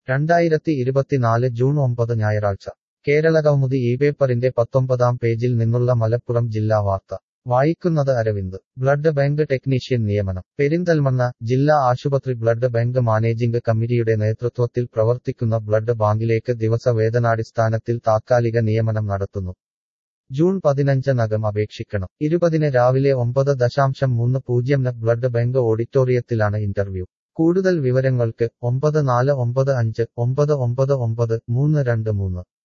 രണ്ടായിരത്തി ഇരുപത്തിനാല് ജൂൺ ഒമ്പത് ഞായറാഴ്ച കേരളകൗമുദി ഈ പേപ്പറിന്റെ പത്തൊമ്പതാം പേജിൽ നിന്നുള്ള മലപ്പുറം ജില്ലാ വാർത്ത വായിക്കുന്നത് അരവിന്ദ് ബ്ലഡ് ബാങ്ക് ടെക്നീഷ്യൻ നിയമനം പെരിന്തൽമണ്ണ ജില്ലാ ആശുപത്രി ബ്ലഡ് ബാങ്ക് മാനേജിംഗ് കമ്മിറ്റിയുടെ നേതൃത്വത്തിൽ പ്രവർത്തിക്കുന്ന ബ്ലഡ് ബാങ്കിലേക്ക് ദിവസവേതനാടിസ്ഥാനത്തിൽ താത്കാലിക നിയമനം നടത്തുന്നു ജൂൺ പതിനഞ്ചിനകം അപേക്ഷിക്കണം ഇരുപതിന് രാവിലെ ഒമ്പത് ദശാംശം മൂന്ന് പൂജ്യംന് ബ്ലഡ് ബാങ്ക് ഓഡിറ്റോറിയത്തിലാണ് ഇന്റർവ്യൂ കൂടുതൽ വിവരങ്ങൾക്ക് ഒമ്പത് നാല് ഒമ്പത് അഞ്ച് ഒമ്പത് ഒമ്പത് ഒമ്പത് മൂന്ന് രണ്ട് മൂന്ന്